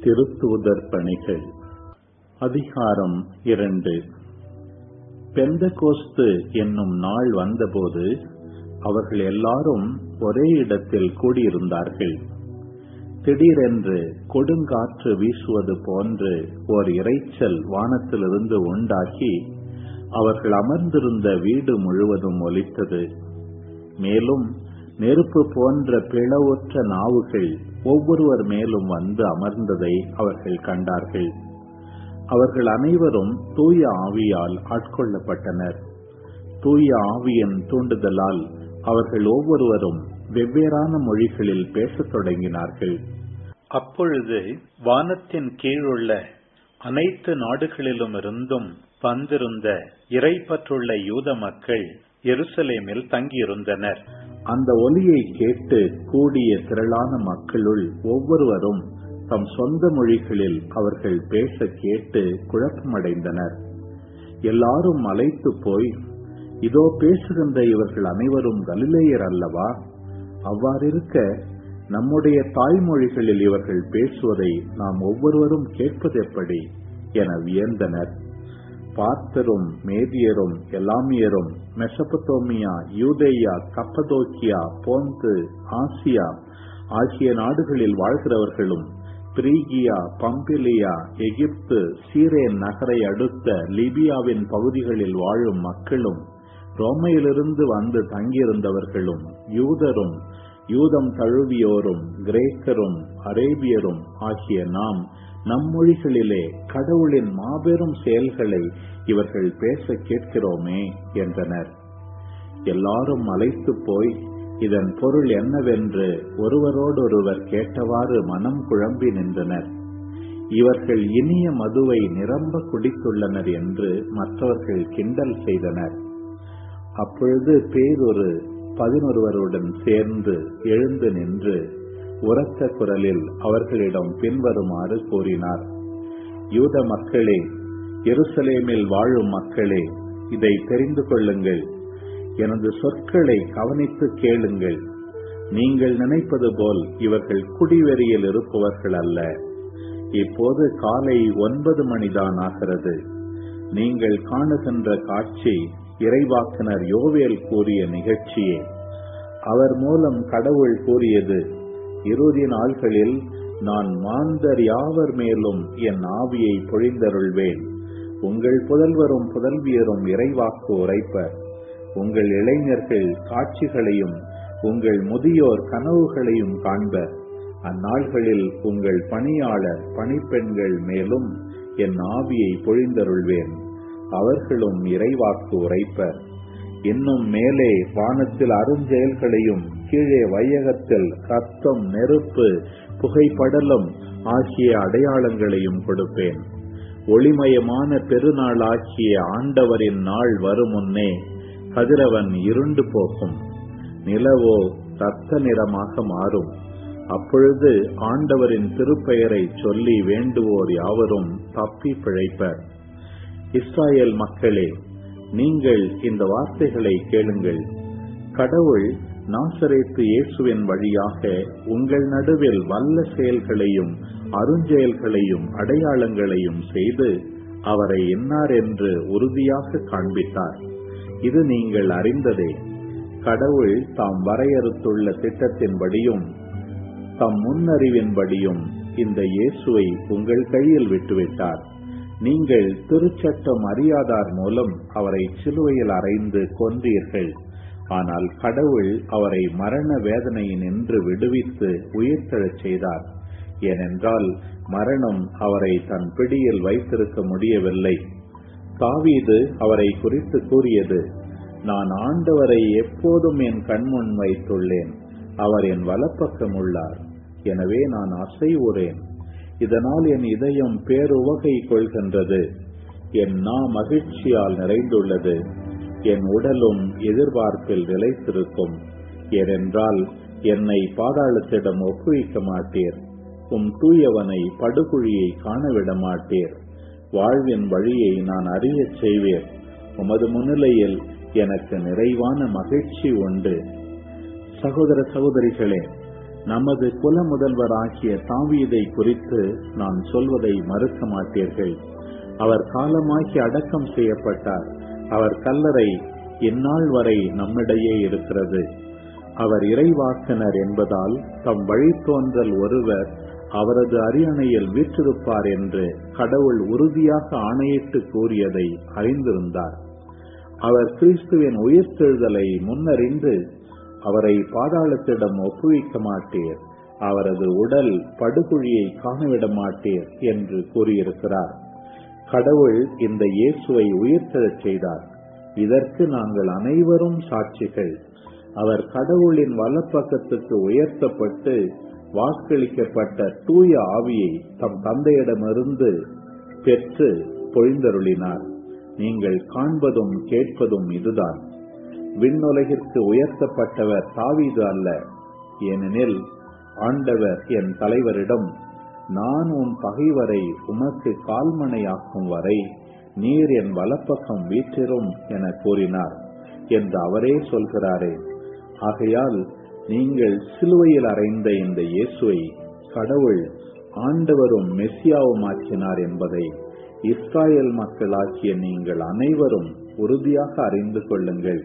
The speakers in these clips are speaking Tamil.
திருத்தூதர் பணிகள் அதிகாரம் இரண்டு பெந்தகோஸ்து என்னும் நாள் வந்தபோது அவர்கள் எல்லாரும் ஒரே இடத்தில் கூடியிருந்தார்கள் திடீரென்று கொடுங்காற்று வீசுவது போன்று ஓர் இரைச்சல் வானத்திலிருந்து உண்டாகி அவர்கள் அமர்ந்திருந்த வீடு முழுவதும் ஒலித்தது மேலும் நெருப்பு போன்ற பிளவுற்ற நாவுகள் ஒவ்வொருவர் மேலும் வந்து அமர்ந்ததை அவர்கள் கண்டார்கள் அவர்கள் அனைவரும் தூய ஆவியால் ஆட்கொள்ளப்பட்டனர் தூய ஆவியின் தூண்டுதலால் அவர்கள் ஒவ்வொருவரும் வெவ்வேறான மொழிகளில் பேசத் தொடங்கினார்கள் அப்பொழுது வானத்தின் கீழுள்ள அனைத்து நாடுகளிலும் இருந்தும் வந்திருந்த இறைப்பற்றுள்ள யூத மக்கள் எருசலேமில் தங்கியிருந்தனர் அந்த ஒலியை கேட்டு கூடிய திரளான மக்களுள் ஒவ்வொருவரும் தம் சொந்த மொழிகளில் அவர்கள் பேச கேட்டு குழப்பமடைந்தனர் எல்லாரும் அழைத்து போய் இதோ பேசுகின்ற இவர்கள் அனைவரும் கலிலேயர் அல்லவா அவ்வாறிருக்க நம்முடைய தாய்மொழிகளில் இவர்கள் பேசுவதை நாம் ஒவ்வொருவரும் கேட்பது எப்படி என வியந்தனர் பார்த்தரும் மேதியரும் எலாமியரும் மெசபத்தோமியா யூதேயா கப்பதோக்கியா போந்து ஆசியா ஆகிய நாடுகளில் வாழ்கிறவர்களும் பிரிகியா பம்பிலியா எகிப்து சீரேன் நகரை அடுத்த லிபியாவின் பகுதிகளில் வாழும் மக்களும் ரோமையிலிருந்து வந்து தங்கியிருந்தவர்களும் யூதரும் யூதம் தழுவியோரும் கிரேக்கரும் அரேபியரும் ஆகிய நாம் நம் மொழிகளிலே கடவுளின் மாபெரும் செயல்களை இவர்கள் பேச கேட்கிறோமே என்றனர் எல்லாரும் அழைத்து போய் இதன் பொருள் என்னவென்று ஒருவரோடொருவர் கேட்டவாறு மனம் குழம்பி நின்றனர் இவர்கள் இனிய மதுவை நிரம்ப குடித்துள்ளனர் என்று மற்றவர்கள் கிண்டல் செய்தனர் அப்பொழுது பேரொரு பதினொருவருடன் சேர்ந்து எழுந்து நின்று உரத்த குரலில் அவர்களிடம் பின்வருமாறு கூறினார் யூத மக்களே எருசலேமில் வாழும் மக்களே இதை தெரிந்து கொள்ளுங்கள் எனது சொற்களை கவனித்து கேளுங்கள் நீங்கள் நினைப்பது போல் இவர்கள் குடிவெறியில் இருப்பவர்கள் அல்ல இப்போது காலை ஒன்பது மணிதான் ஆகிறது நீங்கள் காணுகின்ற காட்சி இறைவாக்கினர் யோவேல் கூறிய நிகழ்ச்சியே அவர் மூலம் கடவுள் கூறியது இறுதி நாள்களில் நான் மாந்தர் யாவர் மேலும் என் ஆவியை பொழிந்தருள்வேன் உங்கள் புதல்வரும் புதல்வியரும் இறைவாக்கு உரைப்பர் உங்கள் இளைஞர்கள் காட்சிகளையும் உங்கள் முதியோர் கனவுகளையும் காண்பர் அந்நாள்களில் உங்கள் பணியாளர் பணிப்பெண்கள் மேலும் என் ஆவியை பொழிந்தருள்வேன் அவர்களும் இறைவாக்கு உரைப்பர் இன்னும் மேலே வானத்தில் அருஞ்செயல்களையும் கீழே வையகத்தில் ரத்தம் நெருப்பு புகைப்படலம் ஆகிய அடையாளங்களையும் கொடுப்பேன் ஒளிமயமான பெருநாள் ஆகிய ஆண்டவரின் நாள் வரும் முன்னே கதிரவன் இருண்டு போகும் நிலவோ ரத்த நிறமாக மாறும் அப்பொழுது ஆண்டவரின் திருப்பெயரை சொல்லி வேண்டுவோர் யாவரும் தப்பி பிழைப்பர் இஸ்ராயல் மக்களே நீங்கள் இந்த வார்த்தைகளை கேளுங்கள் கடவுள் நாசரேத்து இயேசுவின் வழியாக உங்கள் நடுவில் வல்ல செயல்களையும் அருஞ்செயல்களையும் அடையாளங்களையும் செய்து அவரை என்னார் என்று உறுதியாக காண்பித்தார் இது நீங்கள் அறிந்ததே கடவுள் தாம் வரையறுத்துள்ள திட்டத்தின்படியும் தம் முன்னறிவின்படியும் இந்த இயேசுவை உங்கள் கையில் விட்டுவிட்டார் நீங்கள் திருச்சட்டம் அறியாதார் மூலம் அவரை சிலுவையில் அறைந்து கொன்றீர்கள் ஆனால் கடவுள் அவரை மரண வேதனையினின்று விடுவித்து உயிர்த்தெழச் செய்தார் ஏனென்றால் மரணம் அவரை தன் பிடியில் வைத்திருக்க முடியவில்லை தாவீது அவரை குறித்து கூறியது நான் ஆண்டவரை எப்போதும் என் கண்முன் வைத்துள்ளேன் அவர் என் வலப்பக்கம் உள்ளார் எனவே நான் அசைவுறேன் இதனால் என் இதயம் பேருவகை கொள்கின்றது என் நா மகிழ்ச்சியால் நிறைந்துள்ளது என் உடலும் எதிர்பார்ப்பில் நிலைத்திருக்கும் ஏனென்றால் என்னை பாதாளத்திடம் ஒப்புவிக்க மாட்டீர் உம் தூயவனை படுகுழியை காணவிட மாட்டீர் வாழ்வின் வழியை நான் அறியச் செய்வேன் உமது முன்னிலையில் எனக்கு நிறைவான மகிழ்ச்சி உண்டு சகோதர சகோதரிகளே நமது குல முதல்வராகிய தாவீதை குறித்து நான் சொல்வதை மறுக்க மாட்டீர்கள் அவர் காலமாகி அடக்கம் செய்யப்பட்டார் அவர் கல்லறை இந்நாள் வரை நம்மிடையே இருக்கிறது அவர் இறைவாக்கினர் என்பதால் தம் வழித்தோன்றல் ஒருவர் அவரது அரியணையில் வீற்றிருப்பார் என்று கடவுள் உறுதியாக ஆணையிட்டு கூறியதை அறிந்திருந்தார் அவர் கிறிஸ்துவின் உயிர்த்தெழுதலை முன்னறிந்து அவரை பாதாளத்திடம் ஒப்புவிக்க மாட்டீர் அவரது உடல் படுகுழியை காணவிட மாட்டீர் என்று கூறியிருக்கிறார் கடவுள் இந்த இயேசுவை உயிர்த்தெழச் செய்தார் இதற்கு நாங்கள் அனைவரும் சாட்சிகள் அவர் கடவுளின் வலப்பக்கத்துக்கு உயர்த்தப்பட்டு வாக்களிக்கப்பட்ட தூய ஆவியை தம் தந்தையிடமிருந்து பெற்று பொழிந்தருளினார் நீங்கள் காண்பதும் கேட்பதும் இதுதான் விண்ணுலகிற்கு உயர்த்தப்பட்டவர் தாவீது அல்ல ஏனெனில் ஆண்டவர் என் தலைவரிடம் நான் உன் பகைவரை உமக்கு கால்மனையாக்கும் வரை நீர் என் வலப்பக்கம் வீற்றிரும் என கூறினார் என்று அவரே சொல்கிறாரே ஆகையால் நீங்கள் சிலுவையில் அறைந்த இந்த இயேசுவை கடவுள் ஆண்டவரும் மெஸ்ஸியாவும் ஆக்கினார் என்பதை இஸ்ராயல் மக்களாகிய நீங்கள் அனைவரும் உறுதியாக அறிந்து கொள்ளுங்கள்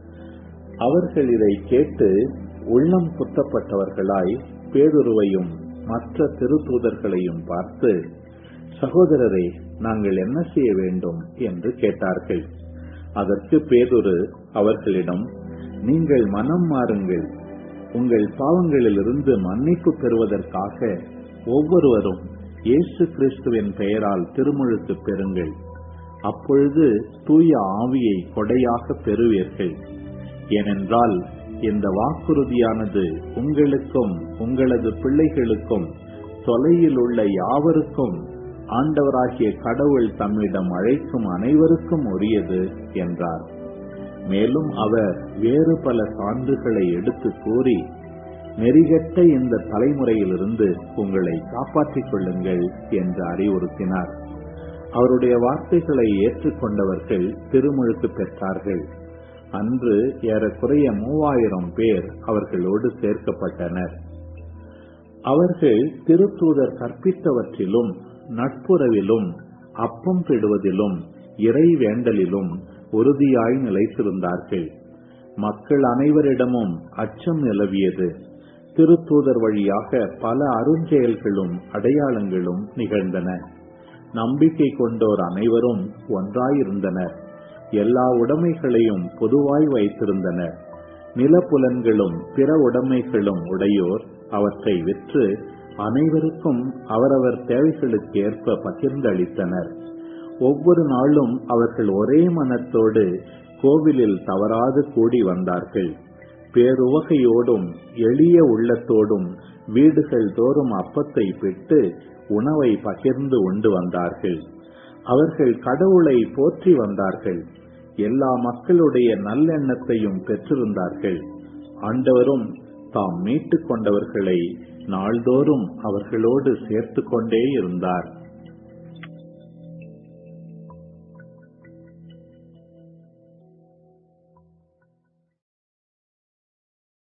அவர்கள் இதை கேட்டு உள்ளம் குத்தப்பட்டவர்களாய் பேதுருவையும் மற்ற திருத்தூதர்களையும் பார்த்து சகோதரரே நாங்கள் என்ன செய்ய வேண்டும் என்று கேட்டார்கள் அதற்கு பேதுரு அவர்களிடம் நீங்கள் மனம் மாறுங்கள் உங்கள் பாவங்களிலிருந்து மன்னிப்பு பெறுவதற்காக ஒவ்வொருவரும் இயேசு கிறிஸ்துவின் பெயரால் திருமுழுக்கு பெறுங்கள் அப்பொழுது தூய ஆவியை கொடையாக பெறுவீர்கள் ஏனென்றால் இந்த வாக்குறுதியானது உங்களுக்கும் உங்களது பிள்ளைகளுக்கும் தொலையில் உள்ள யாவருக்கும் ஆண்டவராகிய கடவுள் தம்மிடம் அழைக்கும் அனைவருக்கும் உரியது என்றார் மேலும் அவர் வேறு பல சான்றுகளை எடுத்து கூறி நெறிகட்ட இந்த தலைமுறையிலிருந்து உங்களை காப்பாற்றிக் கொள்ளுங்கள் என்று அறிவுறுத்தினார் அவருடைய வார்த்தைகளை ஏற்றுக்கொண்டவர்கள் திருமுழுக்கு பெற்றார்கள் அன்று ஏறக்குறைய மூவாயிரம் பேர் அவர்களோடு சேர்க்கப்பட்டனர் அவர்கள் திருத்தூதர் கற்பித்தவற்றிலும் நட்புறவிலும் அப்பம் பிடுவதிலும் இறை வேண்டலிலும் உறுதியாய் நிலைத்திருந்தார்கள் மக்கள் அனைவரிடமும் அச்சம் நிலவியது திருத்தூதர் வழியாக பல அருஞ்செயல்களும் அடையாளங்களும் நிகழ்ந்தன நம்பிக்கை கொண்டோர் அனைவரும் ஒன்றாயிருந்தனர் எல்லா உடைமைகளையும் பொதுவாய் வைத்திருந்தனர் நிலப்புலன்களும் பிற உடைமைகளும் உடையோர் அவற்றை விற்று அனைவருக்கும் அவரவர் தேவைகளுக்கு ஏற்ப பகிர்ந்தளித்தனர் ஒவ்வொரு நாளும் அவர்கள் ஒரே மனத்தோடு கோவிலில் தவறாது கூடி வந்தார்கள் பேருவகையோடும் எளிய உள்ளத்தோடும் வீடுகள் தோறும் அப்பத்தை பெற்று உணவை பகிர்ந்து உண்டு வந்தார்கள் அவர்கள் கடவுளை போற்றி வந்தார்கள் எல்லா மக்களுடைய நல்லெண்ணத்தையும் பெற்றிருந்தார்கள் ஆண்டவரும் தாம் மீட்டுக் கொண்டவர்களை நாள்தோறும் அவர்களோடு சேர்த்து கொண்டே இருந்தார்